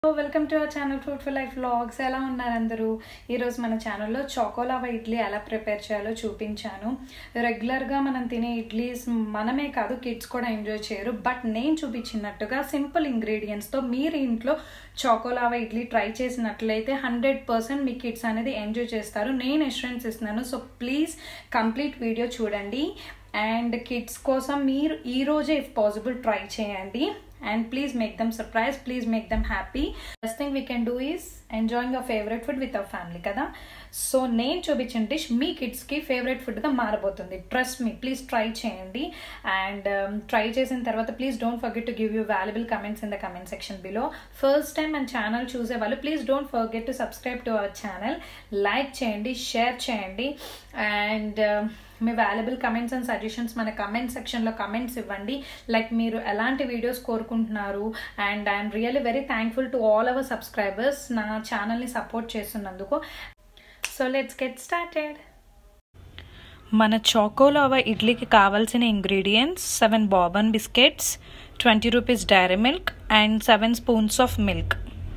welcome to our channel fruitful life vlogs ఎలా ఉన్నారు అందరూ ఈరోజు మన ఛానల్లో చోకోలావా ఇడ్లీ ఎలా ప్రిపేర్ చేయాలో చూపించాను రెగ్యులర్గా మనం తినే ఇడ్లీస్ మనమే కాదు కిడ్స్ కూడా ఎంజాయ్ చేయరు బట్ నేను చూపించినట్టుగా సింపుల్ ఇంగ్రీడియంట్స్తో మీరు ఇంట్లో చోకోలావా ఇడ్లీ ట్రై చేసినట్లయితే హండ్రెడ్ పర్సెంట్ మీ కిడ్స్ అనేది ఎంజాయ్ చేస్తారు నేను ఎష్యూరెన్స్ ఇస్తున్నాను సో ప్లీజ్ కంప్లీట్ వీడియో చూడండి అండ్ కిడ్స్ కోసం మీరు ఈరోజే ఇఫ్ పాసిబుల్ ట్రై చేయండి and please make them surprise please make them happy best thing we can do is enjoying a favourite food with our family కదా so నేను చూపించిన dish మీ కిడ్స్కి ఫేవరెట్ ఫుడ్గా మారబోతుంది ట్రస్ట్ మీ ప్లీజ్ ట్రై చేయండి and try చేసిన తర్వాత please don't forget to give you valuable comments in the comment section below first time మన ఛానల్ చూసే వాళ్ళు please don't forget to subscribe to our channel like చేయండి share చేయండి and మీ valuable comments and suggestions మన comment సెక్షన్లో comments ఇవ్వండి like మీరు ఎలాంటి వీడియోస్ కోరుకుంటున్నారు and I'm really very thankful to all our subscribers నా ఛానల్ని సపోర్ట్ చేస్తున్నందుకు సో లెట్స్ గెట్ స్టార్టెడ్ మన చోకోలావా ఇడ్లీకి కావాల్సిన ingredients seven bourbon biscuits twenty rupees Dairy Milk and seven spoons of milk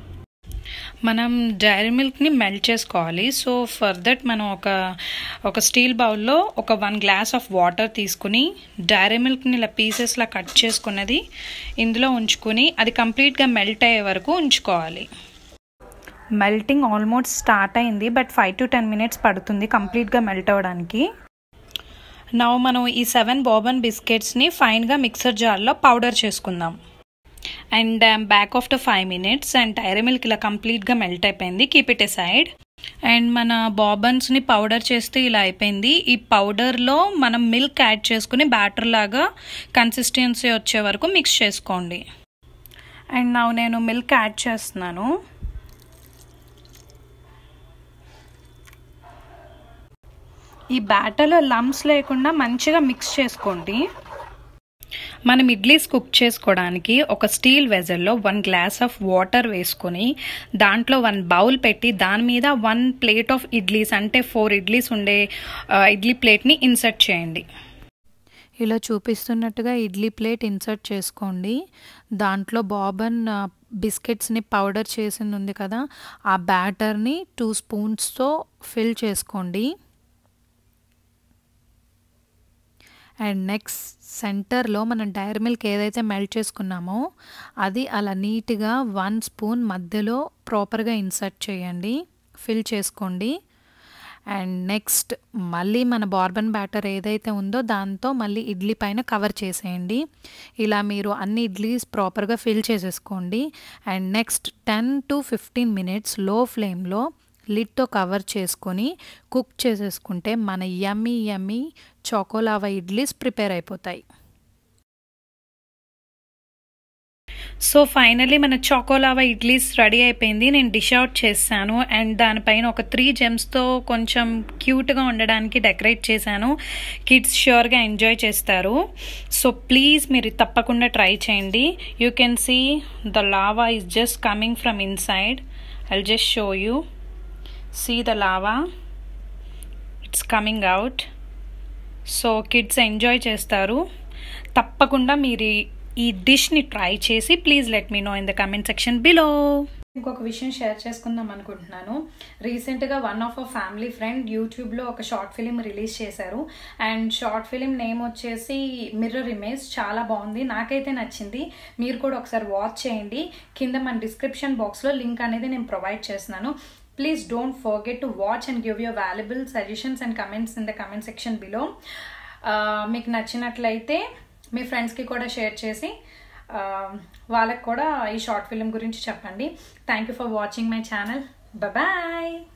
మనం డైరీ మిల్క్ని మెల్ట్ చేసుకోవాలి సో ఫర్ దట్ మనం ఒక ఒక స్టీల్ బౌల్లో ఒక వన్ గ్లాస్ ఆఫ్ వాటర్ తీసుకుని డైరీ మిల్క్ని ఇలా పీసెస్లా కట్ చేసుకున్నది ఇందులో ఉంచుకొని అది కంప్లీట్గా మెల్ట్ అయ్యే వరకు ఉంచుకోవాలి మెల్టింగ్ ఆల్మోస్ట్ స్టార్ట్ అయింది but five to ten minutes పడుతుంది కంప్లీట్గా మెల్ట్ అవ్వడానికి నా మనం ఈ సెవెన్ బాబన్ బిస్కెట్స్ని ఫైన్గా మిక్సర్ జార్లో పౌడర్ చేసుకుందాం and back of the five minutes and Dairy Milk ఇలా కంప్లీట్గా మెల్ట్ అయిపోయింది keep it aside and మన బాబన్స్ని పౌడర్ చేస్తే ఇలా అయిపోయింది ఈ పౌడర్లో మనం మిల్క్ యాడ్ చేసుకుని బ్యాటర్ లాగా కన్సిస్టెన్సీ వచ్చే వరకు మిక్స్ చేసుకోండి అండ్ నా నేను మిల్క్ యాడ్ చేస్తున్నాను ఈ బ్యాటర్లో లమ్స్ లేకుండా మంచిగా మిక్స్ చేసుకోండి మనం ఇడ్లీస్ కుక్ చేసుకోవడానికి ఒక స్టీల్ వెజల్లో వన్ గ్లాస్ ఆఫ్ వాటర్ వేసుకొని దాంట్లో వన్ బౌల్ పెట్టి దాని మీద వన్ ప్లేట్ ఆఫ్ ఇడ్లీస్ అంటే ఫోర్ ఇడ్లీస్ ఉండే ఇడ్లీ ప్లేట్ని ఇన్సర్ట్ చేయండి ఇలా చూపిస్తున్నట్టుగా ఇడ్లీ ప్లేట్ ఇన్సర్ట్ చేసుకోండి దాంట్లో బాబన్ బిస్కెట్స్ని పౌడర్ చేసింది ఉంది కదా ఆ బ్యాటర్ని టూ స్పూన్స్తో ఫిల్ చేసుకోండి అండ్ నెక్స్ట్ సెంటర్లో మనం డైరీ మిల్క్ ఏదైతే మెల్ట్ చేసుకున్నామో అది అలా నీట్గా వన్ స్పూన్ మధ్యలో ప్రాపర్గా ఇన్సర్ట్ చేయండి ఫిల్ చేసుకోండి అండ్ నెక్స్ట్ మళ్ళీ మన బార్బన్ బ్యాటర్ ఏదైతే ఉందో దాంతో మళ్ళీ ఇడ్లీ పైన కవర్ చేసేయండి ఇలా మీరు అన్ని ఇడ్లీస్ ప్రాపర్గా ఫిల్ చేసేసుకోండి and next ten to fifteen minutes low ఫ్లేమ్లో లిడ్తో కవర్ చేసుకొని కుక్ చేసేసుకుంటే మన yummy yummy choco lava idlis prepare అయిపోతాయి సో ఫైనలీ మన చోకోలావా ఇడ్లీస్ రెడీ అయిపోయింది నేను డిష్ అవుట్ చేశాను అండ్ దానిపైన ఒక త్రీ జెమ్స్తో కొంచెం క్యూట్గా ఉండడానికి డెకరేట్ చేశాను కిడ్స్ ష్యూర్గా ఎంజాయ్ చేస్తారు సో ప్లీజ్ మీరు తప్పకుండా ట్రై చేయండి you can see the lava is just coming from inside I just show you see the lava it's coming out so kids enjoy చేస్తారు తప్పకుండా మీరు ఈ డిష్ని ట్రై చేసి please let me know in the comment section below ఇంకొక విషయం share చేసుకుందాం అనుకుంటున్నాను రీసెంట్గా one of a family friend యూట్యూబ్లో ఒక షార్ట్ ఫిలిం రిలీజ్ చేశారు అండ్ షార్ట్ ఫిలిం నేమ్ వచ్చేసి మిర్రర్ ఇమేజ్ చాలా బాగుంది నాకైతే నచ్చింది మీరు కూడా ఒకసారి వాచ్ చేయండి కింద మన డిస్క్రిప్షన్ బాక్స్లో లింక్ అనేది నేను ప్రొవైడ్ చేస్తున్నాను please don't forget to watch and give your valuable suggestions and comments in the comment section below మీకు నచ్చినట్లయితే మీ ఫ్రెండ్స్కి కూడా షేర్ చేసి వాళ్ళకి కూడా ఈ షార్ట్ ఫిలిం గురించి చెప్పండి thank you for watching my channel bye